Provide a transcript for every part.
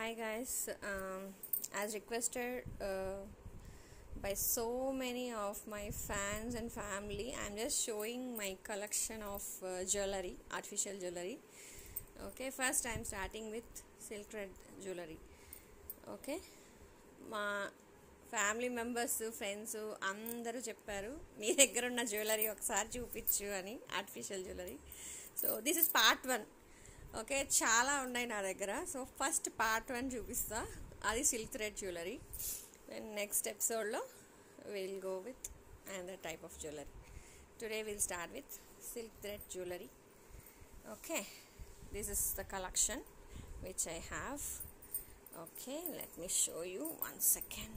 Hi guys, um, as requested uh, by so many of my fans and family, I'm just showing my collection of uh, jewelry, artificial jewelry. Okay, first I'm starting with silk thread jewelry. Okay, మా family members friends అందరూ చెప్పారు మీ దగ్గర ఉన్న jewellery ఒకసారి చూపించు అని artificial jewellery so this is part one okay చాలా ఉన్నాయి నా దగ్గర సో ఫస్ట్ పార్ట్ వన్ చూపిస్తా అది silk thread jewellery and next ఎపిసోడ్లో will go with and type of jewellery today will start with silk thread jewellery okay this is the collection which I have okay let me show you one second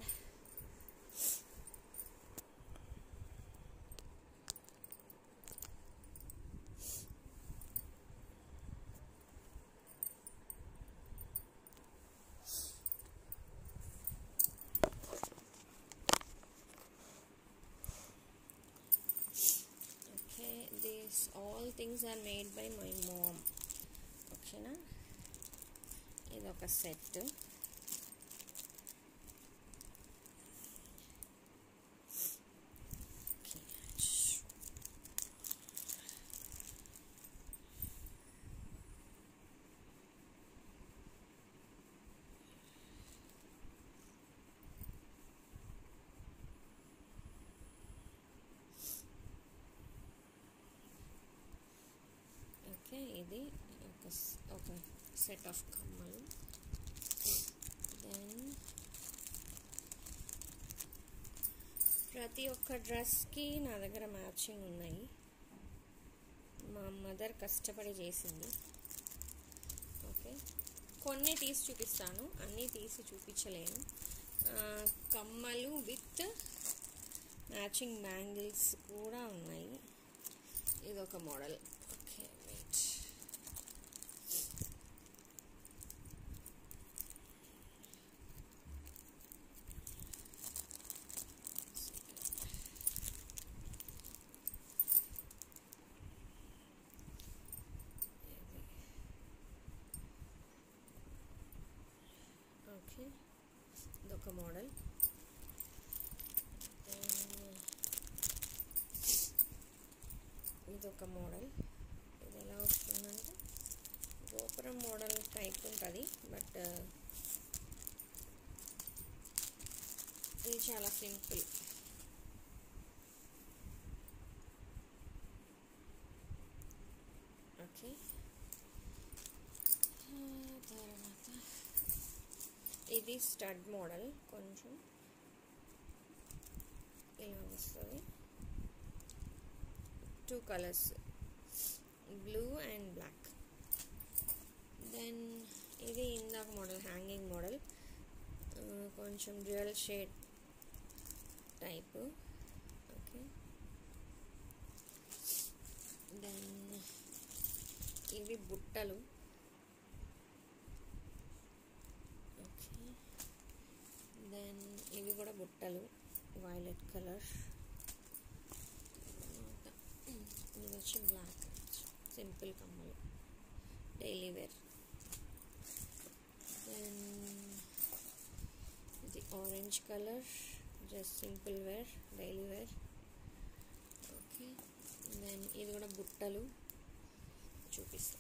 okay these all things are made by my mom ఓకేనా ఇది ఒక set okay ఇది ఒక స్- ఒక set of కమ్మలు then ప్రతి ఒక్క డ్రెస్కి నా దగ్గర మ్యాచింగ్ ఉన్నాయి మా మదర్ కష్టపడి చేసింది ఓకే కొన్ని తీసి చూపిస్తాను అన్నీ తీసి చూపించలేను ఆ, కమ్మలు విత్ మ్యాచింగ్ బ్యాంగిల్స్ కూడా ఉన్నాయి ఇది ఒక మోడల్ ఓకే వెయిట్ ఓకే ఇదొక మోడల్ ఇదొక మోడల్ ఇది ఎలా వస్తుందంటే గోపురం మోడల్ టైప్ ఉంటుంది బట్ ఇది చాలా సింపుల్ ఓకే తర్వాత ఇది స్టడ్ మోడల్ కొంచెం ఇలా వస్తుంది two colours blue and black then ఇది ఇందాక మోడల్ హ్యాంగింగ్ మోడల్ కొంచెం dual shade type okay then ఇవి బుట్టలు ఓకే దెన్ ఇవి కూడా బుట్టలు వైలెట్ కలర్ ఇది వచ్చి బ్లాక్ సింపుల్ కమ్మలు డైలీ వేర్ దెన్ ఇది orange colour just simple wear daily wear okay then ఇది కూడా బుట్టలు చూపిస్తాను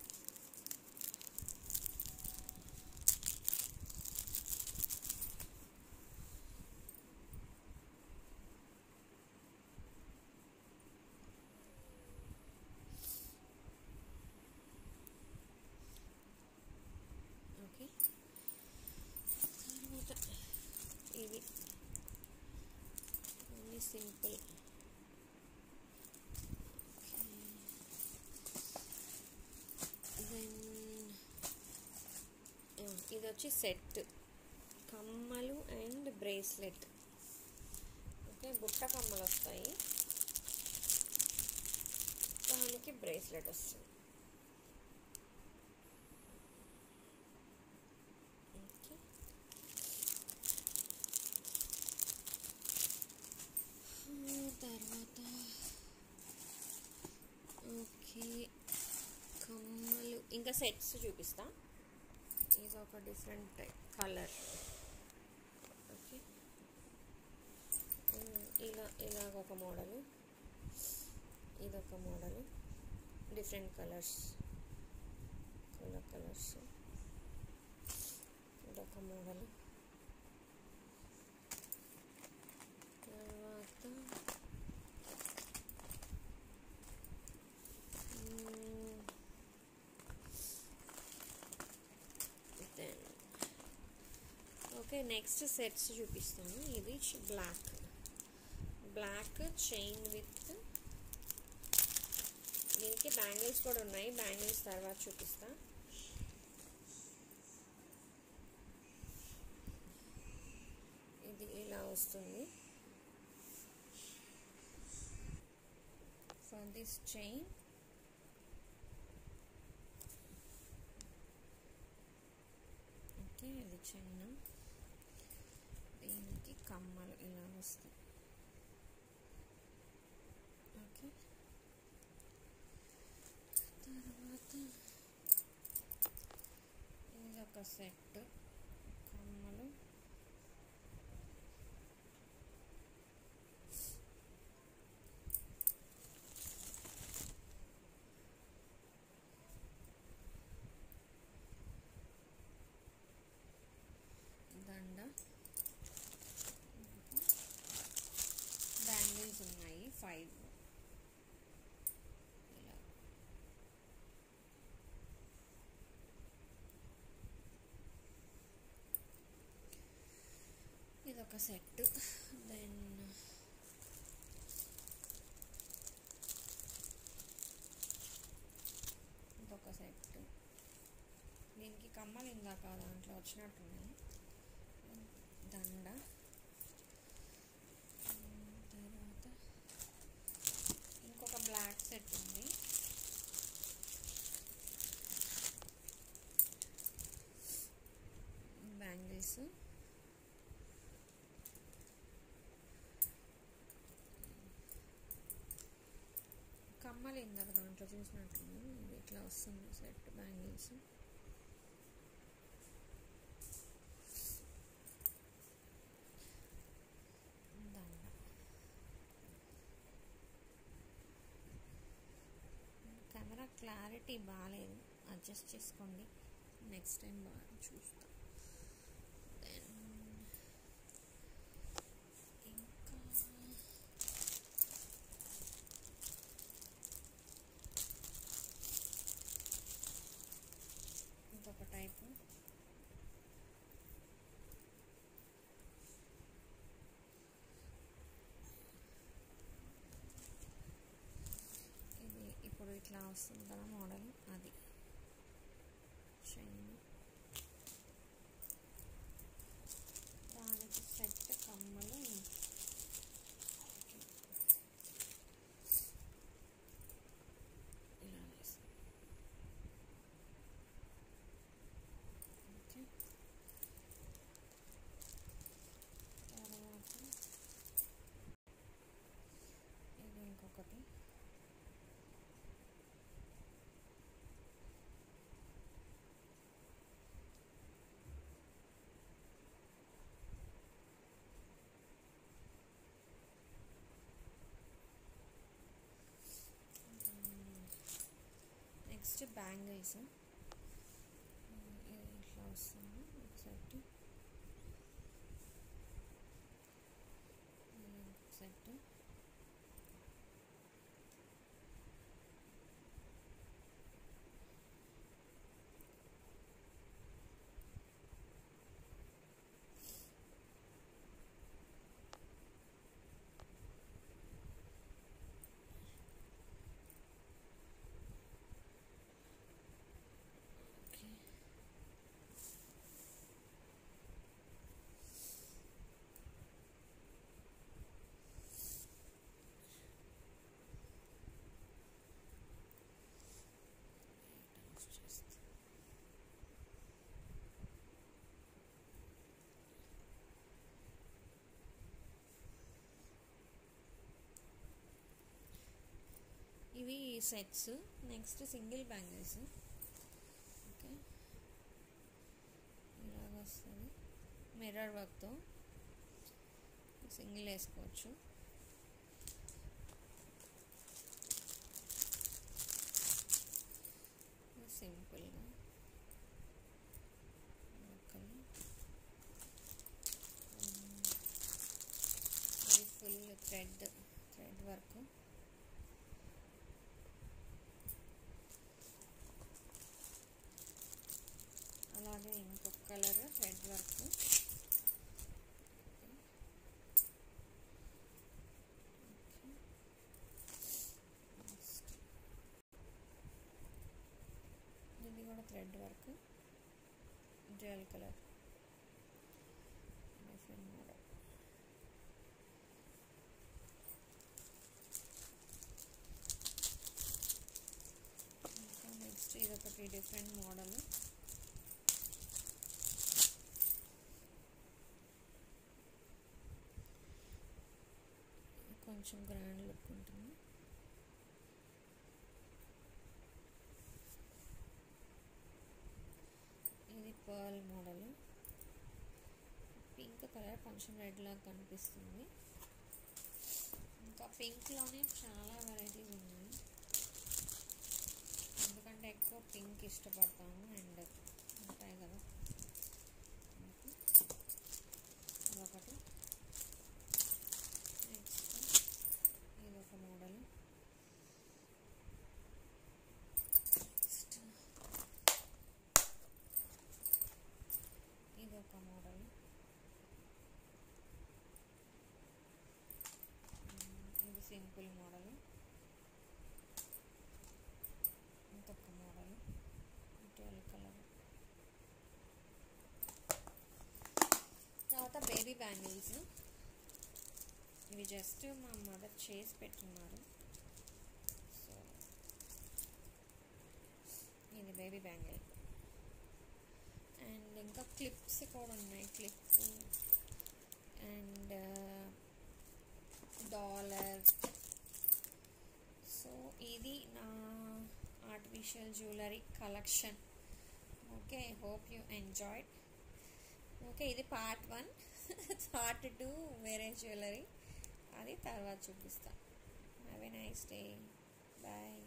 ఓకే తర్వాత ఇవి అన్ని సింపుల్ దెన్ ఇది వచ్చి సెట్ కమ్మలు అండ్ బ్రేస్లెట్ ఓకే బుట్ట కమ్మలు వస్తాయి దానికి బ్రేస్లెట్ వస్తుంది ఓకే తర్వాత ఓకే కమ్మలు ఇంకా సెట్స్ చూపిస్తా ఇది ఒక డిఫరెంట్ కలర్ ఓకే ఇలా ఇలాగ ఒక మోడలు ఇదొక model different colours colour colours ఇదొక మోడల్ తర్వాత దెన్ ఓకే నెక్స్ట్ సెట్స్ చూపిస్తాను ఇది బ్లాక్ బ్లాక్ చైన్ విత్ దీనికి బ్యాంగిల్స్ కూడా ఉన్నాయి బ్యాంగిల్స్ తర్వాత చూపిస్తా ఇది ఇలా వస్తుంది ఫర్ దిస్ చైన్ ఓకే ఇది చైన్ దీనికి కమ్మలు ఇలా వస్తాయి ఓకే తర్వాత ఇది ఒక సెట్ కమ్మలు దండ బ్యాంగిల్స్ ఉన్నాయి ఫైవ్ ఇలా ఇదొక సెట్ దెన్ ఇదొక సెట్ దీనికి కమ్మలు ఇందాక దాంట్లో వచ్చినట్టున్నాయి దండ తర్వాత ఇంకొక బ్లాక్ సెట్ ఉంది బ్యాంగిల్స్ కమ్మలు ఇందాక దాంట్లో చూసినట్టుంది ఇది ఇట్లా వస్తుంది సెట్ బ్యాంగిల్స్ దండ కెమెరా క్లారిటీ బాగాలేదు అడ్జస్ట్ చేసుకోండి నెక్స్ట్ టైం బాగా చూస్తా దెన్ ఇంకా ఇంకొక టైపు ఇది ఇప్పుడు ఇట్లా వస్తుంది కదా మోడల్ అది చైన్ దానికి సెట్ కమ్మలు ఇలా వేస్తాం ఓకే తర్వాత ఇది ఇంకొకటి నెక్స్ట్ బ్యాంగిల్స్ ఇది ఇట్లా వస్తుంది ఒక సెట్ సెట్ ఓకే చేస్తా ఇవి sets next single bangles okay mirror వర్క్తో సింగిల్ వేసుకోవచ్చు సింపుల్గా ముక్కలు ఇది ఫుల్ థ్రెడ్ థ్రెడ్ వర్క్ అలాగే ఇంకొక కలర్ థ్రెడ్ వర్క్ ఇది కూడా thread work dual colour different model ఇంకా నెక్స్ట్ ఇది ఒకటి డిఫరెంట్ మోడల్ కొంచెం గ్రాండ్ లుక్ ఉంటుంది ఇది పర్ల్ మోడల్ పింక్ కలర్ కొంచెం రెడ్ లాగా కనిపిస్తుంది ఇంకా పింక్లోనే చాలా వెరైటీస్ ఉన్నాయి ఎందుకంటే ఎక్కువ పింక్ ఇష్టపడతాము అండ్ ఉంటాయి కదా అదొకటి నెక్స్ట్ ఇది ఒక మోడల్ ఇది ఒక మోడల్ ఇది సింపుల్ మోడల్ ఇంకొక మోడల్ ట్వెల్వ్ కలర్ తర్వాత బేబీ బ్యాంగిల్స్ ఇవి జస్ట్ మా మదర్ చేసి పెట్టున్నారు సో ఇది బేబీ బ్యాంగిల్ అండ్ ఇంకా క్లిప్స్ కూడా ఉన్నాయి క్లిప్స్ అండ్ డాలర్ సో ఇది నా artificial jewellery collection okay I hope you enjoyed okay ఇది పార్ట్ వన్ పార్ట్ టూ వేరే జ్యువెలరీ అది తర్వాత చూపిస్తా have a nice day bye